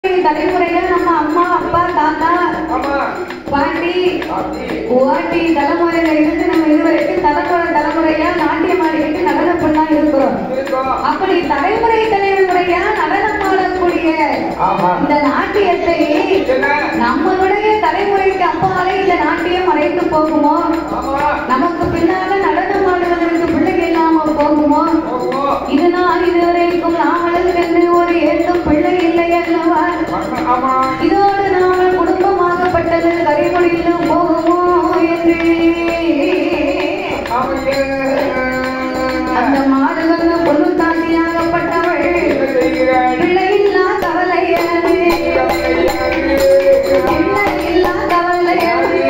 தலைமுறையா நம்ம அம்மா அப்பா தாத்தா ஆமா பாட்டி அப்படி ஓட்டி தலைமுறையில இருந்து நம்ம இதுவரைக்கும் தலைமுறை தலைமுறையா நாட்டியம் ஆடிக்கிட்டு நடனம் பண்ணா இருக்கிறோம் இருக்கோம் அப்படி தலைமுறை தலைமுறையா நடனம் ஆடக்கூடிய ஆமா இந்த நாட்டியத்தை என்ன நம்மளுடைய தலைமுறைக்கு அப்பாலே இந்த நாட்டியம் மறைத்து போகுமோ ஆமா நமக்கு பின்னால நடனம் ஆடுவதற்கு பிள்ளைங்க இல்லாம போகுமோ ஓஹோ இதனால் இதுவரைக்கும் நாமளுக்கென்று ஒரு ஏற்றும் பிள்ளை இல்லை அல்லவா மகன் ஆமா இதோடு நாமல் குடும்பமாகப்பட்டது கரைமொழியிலும் போகுமோ என்று அவங்க அந்த மாடு வந்து பொண்ணு தாண்டியாகப்பட்டவள் என்ன செய்கிறாள் பிள்ளை இல்லா கவலையாது பிள்ளை இல்லா கவலையாது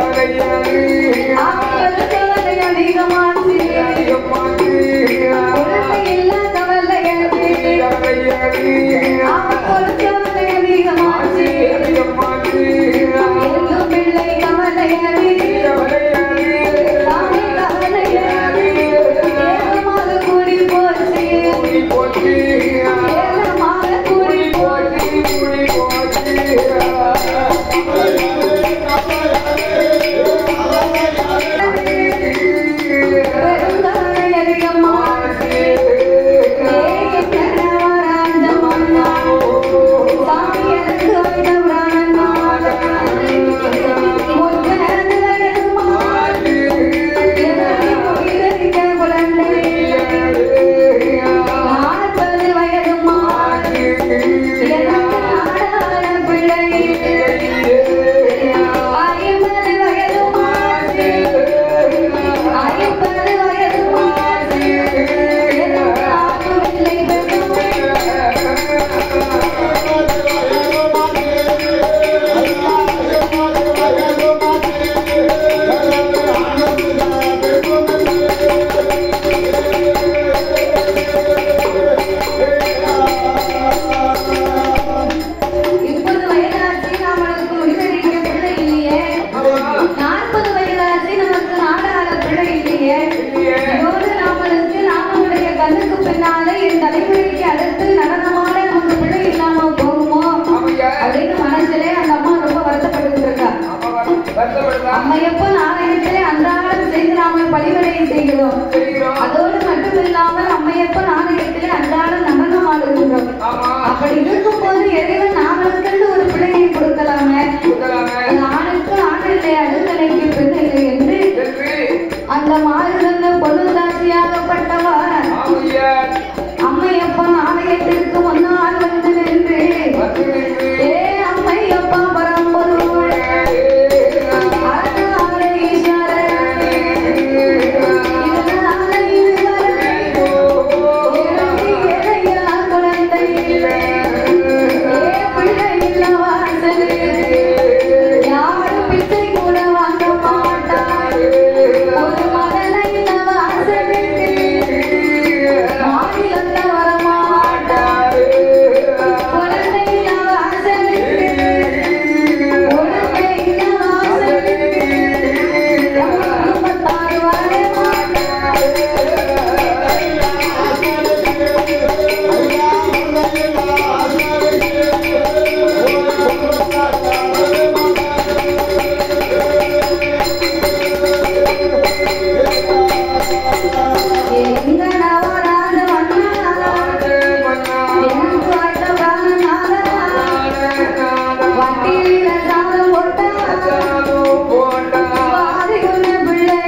அவள் கவலை அதிகமாச்சு குழந்தை இல்லா கவலையாது அவள் கவலை அதிகமாச்சு எங்கும் பிள்ளை கவலையாது தாய் கவலையாது ஏகமாக கூடி போச்சு ஏகமாக கூடி போச்சு பெருந்தாய் அதிகமாச்சு ஏகி கணவராஞ்சமன்னா சாமி எனக்கு வைத்த பிராணனாக முன்னேறு வயதுமாச்சு எனக்கு உயிரிழக்க குழந்தை நாற்பது வயதுமாச்சு எனக்கு நாடான பிள்ளை ஐம்பது வயதுமாச்சு ஐம்பது வயதுமாச்சு எனக்கு ஆகவில்லை பெண்ணுமே முப்பது வயதாச்சு நம்மளுக்கு உயிரிழக்க பிள்ளை இல்லையே நாற்பது வயதாச்சு நமக்கு நாடாத பிள்ளை இல்லையே இதோடு நாமளுக்கு நாமளுடைய கண்ணுக்கு பின்னாலே என் தலைமுறைக்கு அடுத்து நடனமான நமக்கு பிள்ளை இல்லாம போகுமோ அப்படின்னு மனசுலே அந்த அம்மா ரொம்ப வருத்தப்பட்டு இருக்கா அம்மையப்ப நாராயணத்திலே அன்றாடம் செய்து நாம பணிவிடையை செய்கிறோம் அதோடு மட்டும் இல்லாமல் அம்மையப்ப நாணயத்திலே அன்றாடம் நடனம் ஆடுகின்றோம் அப்படி இருக்கும்போது இறைவன் நாமளுக்கு ஒரு பிள்ளையை கொடுக்கலாமே அது ஆணுக்கு ஆண் இல்லை அடுத்தலைக்கு பெண் இல்லை என்று அந்த மாறுதந்த பொருளாட்சியாகப்பட்டவர் அம்மையப்பன் ஆலயத்திற்கு முன்னால் வந்து நின்று ஏ அம்மையப்பா பரம்பொருள் அரணால ஈஸ்வரனே, இதனால இதுவரை எனக்கு ஏழையா குழந்தை இல்லை. ஏ பிள்ளை இல்ல வாசலே, யாரும் பிச்சை கூட வாங்க மாட்டார். ஒரு மகனை இல்ல வாசலுக்கு, மாநிலத்த வரமாட்டார். குழந்தை இல்ல வாசலுக்கு, குழந்தை இல்ல வாசலுக்கு, குடும்பத்தார் வரமாட்டார். எங்க நவராஜ மன்னா எனக்கு அட்ட பிராணனால வட்டியில சாதம் போட்டா வாதி உள்ள பிள்ளை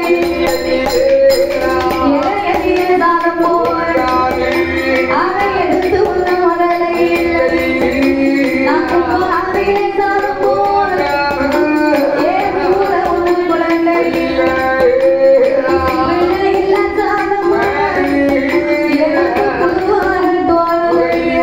இளையதிய சாதம் போட அதை எடுத்து உள்ள முதலை நமக்கு வாதியில சாதம் போட ஏன் கூட உள்ள குழந்தை பிள்ளை இல்ல சாதம் போட எனக்கு புதுவான தோல்வியா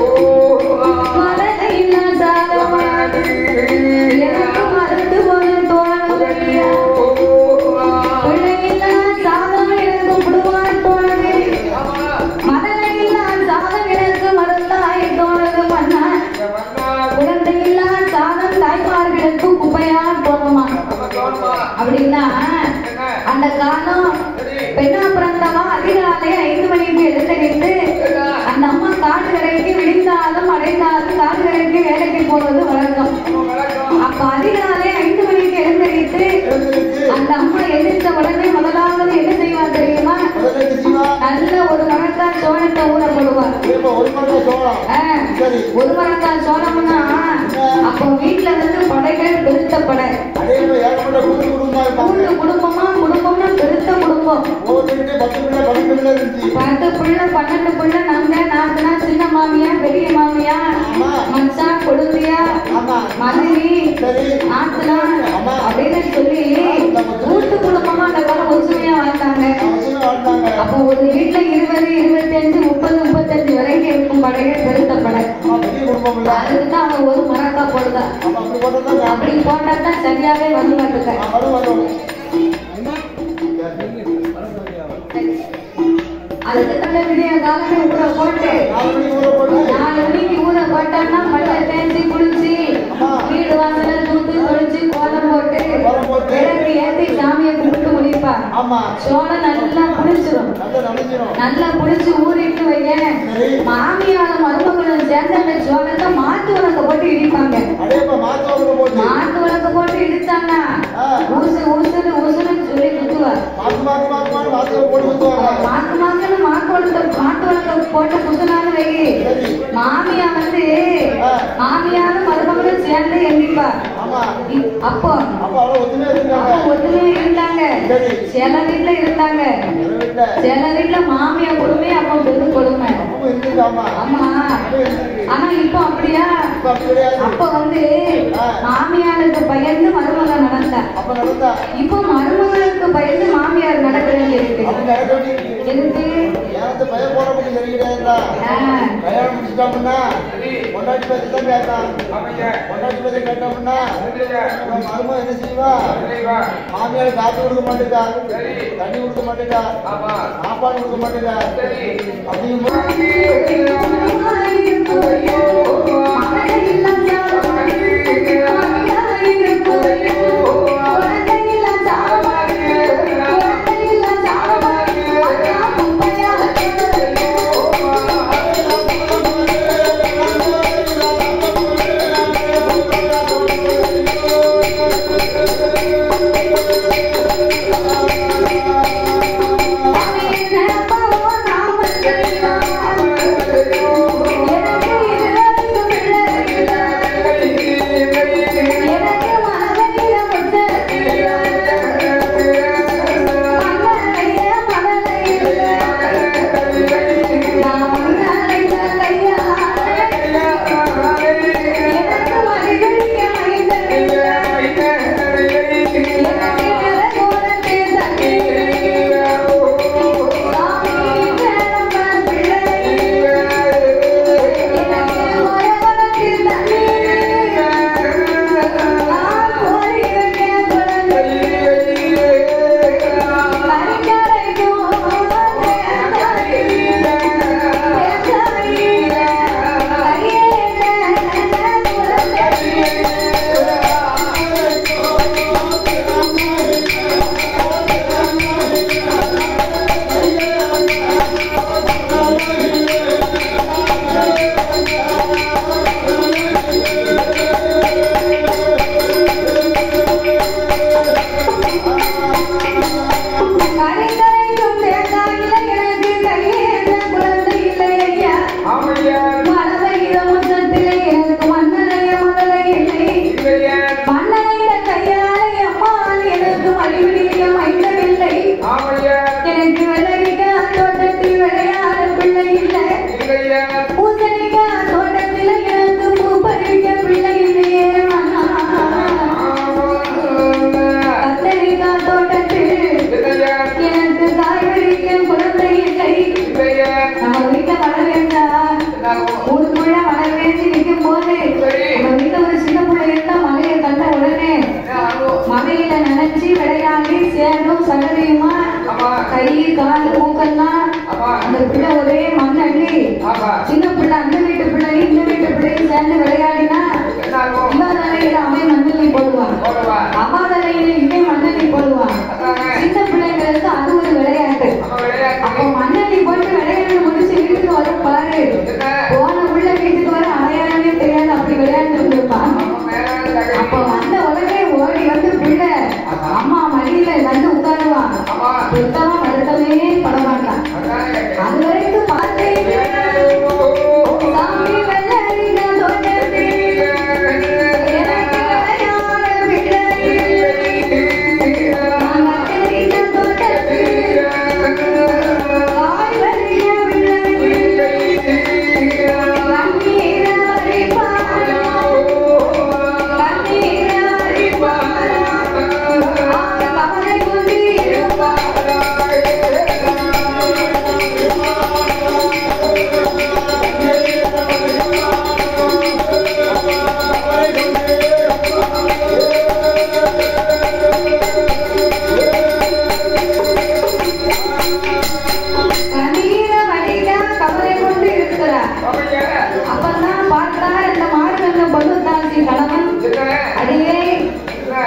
மழை இல்ல சாதம் எனக்கு மறந்து போன தோல்வியா பிள்ளையில்லா சாதம் எனக்கு புடுவான் தோழனே. மதலையில்லா சாதம் எனக்கு மருந்தாய் தோழது மன்னா. குழந்தையில்லா சாதம் தாய்மார்களுக்கு குப்பையா தோணுமா அப்படின்னா அந்த காலம் பெண்ணா பிறந்தவா அதிகாலை ஐந்து மணிக்கு எழுந்திருந்து அந்த அம்மா காடு கரைக்கு விடிந்தாலும் அடைந்தாலும் காடு கரைக்கு மணிக்கு வேலைக்கு போறது வழக்கம் ஆமா வணக்கம் அப்ப அதிகாலை ஐந்து மணிக்கு எழுந்தரித்து எழுந்திருக்கு அந்த அம்மா எதிர்த்த உடனே முதலாவது என்ன செய்வார் தெரியுமா முதலுக்கு சிவா நல்ல ஒரு மரக்கால் சோளத்தை ஊற போடுவார் இப்ப ஒரு மணி சோளம் ஆ, சரி ஒரு மரக்கால் சோளம்னா அப்போ வீட்டுல வந்து படைகள் பெருத்த படை அதே மாதிரி ஏகப்பட்ட கூட்டு குடும்பமா இருப்பாங்க கூட்டு குடும்பமா குடும்பம்னா பெருத்த குடும்பம் ஒவ்வொருத்தருக்கிட்டே பத்து பிள்ளை பன்னெண்டு பிள்ளை இருந்துச்சு பத்து பிள்ளை பன்னெண்டு பிள்ளை நாங்க நாங்கனா சின்ன மாமியா பெரிய மாமியா ஆமா. மச்சான் கொடுத்தியா ஆமா மனைவி சரி ஆத்தனா ஆமா. அப்படின்னு சொல்லி கூட்டு குடும்பமா அந்த காலம் ஒற்றுமையா வாழ்ந்தாங்க அவசியம் வாழ்ந்தாங்க அப்போ ஒரு வீட்டுல இருபது இருபத்தஞ்சு முப்பது முப்பத்தஞ்சு வரைக்கும் இருக்கும் படைகள் பெருத்த படை ஆமா பெரிய குடும்பம் இல்ல அதுக்கு தான் அவன் ஒரு மரக்கா போடுதா ஆமா அப்படி போட்டதான் அப்படி போட்டா தான் சரியாவே வந்து மாட்டுக்க வரும் வரும் அதுக்கு தந்த விடிய காலமே ஊற போட்டு நாலு மணிக்கு ஊற போட்டு நாலு மணிக்கு ஊற போட்டோம்னா பல்ல தேய்ச்சி குளிச்சு ஆமா. வீடு வாசல தூத்து தொளிச்சு கோலம் போட்டு கோலம் போட்டு. விளக்கு ஏத்தி சாமியை கும்பிட்டு முடிப்பா ஆமா சோளம் நல்லா புளிச்சிடும் நல்லா நினைச்சிடும் நல்லா புளிச்சு ஊறிட்டு வையேன் சரி மாமியார மருமகளும் சேர்ந்து அந்த சோளத்தை மாட்டு உலக போட்டு இடிப்பாங்க அதே இப்ப மாத்தவங்க போட்டு மாட்டு உலக போட்டு இடிச்சாங்கன்னா ஆ. ஊசு ஊசுன்னு ஊசுன்னு சொல்லி குத்துவார் மாத்து மாத்து மாத்து மாத்து மாத்தவங்க போட்டு குத்துவாங்க மாட்டு மாட்டுன்னு மாட்டு உலக மாட்டு உலக போட்டு குத்துனாலும் வை சரி மாமியா வந்து ஆ. மாமியாரும் மருமகளும் சேர்ந்து எண்ணிப்பா ஆமா இ- அப்போ அப்ப அவ்வளவு ஒத்துமையா இருக்காங்க அப்போ ஒத்துமையா இருந்தாங்க சரி சில வீட்டுல இருந்தாங்க எங்க வீட்டுல சில வீட்டுல மாமியா கொடுமை அப்போ பெரு கொடுமை அப்பவும் இருந்துச்சு ஆமா ஆமா அப்பவும் இருந்துச்சு ஆனா இப்போ அப்படியா இப்ப அப்படி கிடையாது அப்ப வந்து ஆ. மாமியாருக்கு பயந்து மருமக நடந்தா அப்ப நடந்தா இப்போ மருமகளுக்கு பயந்து மாமியார் நடக்க வேண்டியிருக்கு அப்படி நடக்க வேண்டியிருக்கு எதுக்கு ஏனத்து பய போட முடியும் சரி கிடையாதுடா ஆ, கல்யாணம் முடிச்சிட்டோம்னா பொண்டாட்டி பத்தி தான் கேட்டான் ஆமாய்யா பொண்டாட்டி பத்தி கேட்டோம்னா இல்லையா இவன் மருமகன் என்ன செய்வா இல்லையா மாமியார் காத்து கொடுக்க மாட்டேங்கா சரி தண்ணி கொடுக்க மாட்டேங்கா ஆமா சாப்பாடு கொடுக்க மாட்டேங்கா சரி அப்படிங்கும்போது ஆமாய்யா எனக்கு மன்னனைய முதலை இல்லை இல்லையா மன்னனைய கையாலே அம்மாள் எனக்கு மடிவிடிய மைந்தவில்லை ஆமாய்யா எனக்கு வெள்ளரிக்காய் தோட்டத்தில் விளையாட பிள்ளை இல்லை இல்லையா பூசணிக்காய் தோட்டத்தில் எனக்கு பூ பறிக்க பிள்ளை இல்லையே மன்னா கத்தரிக்காய் தோட்டத்தில் இல்லையா எனக்கு காய் பறிக்க குழந்தை இல்லை இல்லையா நம்ம வீட்டை வளர வேண்டாம் என்னாகும் ஊருக்குள்ள மழை பெய்ஞ்சு நிற்கும் போது சரி. நம்ம வீட்டுல ஒரு சின்ன பிள்ளை இருந்தா மழையை கண்ட உடனே என்ன ஆகும் மழையில நினைச்சு விளையாடி சேரும் சகதியுமா ஆமா கை கால் மூக்கெல்லாம் ஆமா அந்த பிள்ளை ஒரே மண் அள்ளி ஆமா சின்ன பிள்ளை அந்த வீட்டு பிள்ளை இந்த வீட்டு பிள்ளையும் சேர்ந்து விளையாடினா என்ன ஆகும் இவ தலையில அவன் மண்ணள்ளி போடுவான் போடுவா அவ தலையில இவன் மண்ணள்ளி போடுவான் அதானே சின்ன பிள்ளைங்களுக்கு அது ஒரு விளையாட்டு நம்ம விளையாட்டு அப்போ மண்ணள்ளி போட்டு விளையாட்டு முடிச்சு வீட்டுக்கு வர பாரு என்ன போன உள்ள வீட்டுக்கு வர அடையாளமே தெரியாது அப்படி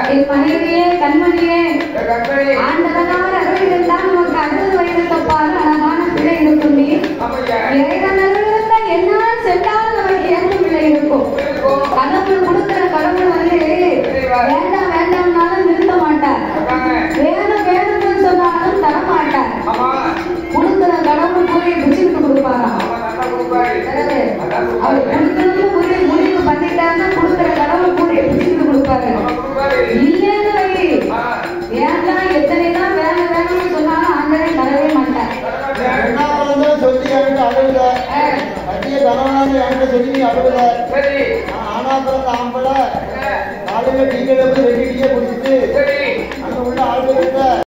என் மனைவியே கண்மணியே இந்த கண்மணி ஆண்டவனார் அருளில் தான் நமக்கு அறுபது வயது தப்பான அழகான பிள்ளை இருக்கும் நீ ஆமையா இறைவன் அருளிருந்த என்னால் சென்றால் நமக்கு ஏற்ற பிள்ளை இருக்கும் இருக்கும் கடவுள் கொடுக்கிற கடவுள் வந்து வேண்டாம் வேண்டாம்னாலும் நிறுத்த மாட்டார் அதாங்க வேணும் வேணும்னு சொன்னாலும் தர மாட்டார் ஆமா கொடுக்கிற கடவுள் கூறிய பிடிச்சிட்டு கொடுப்பாராம் ஆமா நல்லா கொடுப்பாரு அதாவது அதான் அவர் கொடுப்பாரு கொடுக்கணும்னு முடிவு முடிவு பண்ணிட்டாருன்னா கொடுக்கிற கடவுள் கூறிய பிடிச்சிட்டு கொடுப்பாரு ஆமா கொடுப்பாரு இல்லைன்னு வை ஆ வேண்டாம் எத்தனை தான் வேணும் வேணும்னு சொன்னாலும் ஆண்டவே தரவே மாட்டார் தரமாட்டாரு. என்ன பண்ணதோ சொல்லி என்கிட்ட அழுகுல ஆ, கட்டிய கணவனாக என்கிட்ட சொல்லி நீ அழுகுல சரி ஆனா பிறந்த ஆம்பளை என்ன? காலையில டீ கடை ரெண்டு டீயை குடிச்சிட்டு சரி அங்க உள்ள ஆளுகிட்ட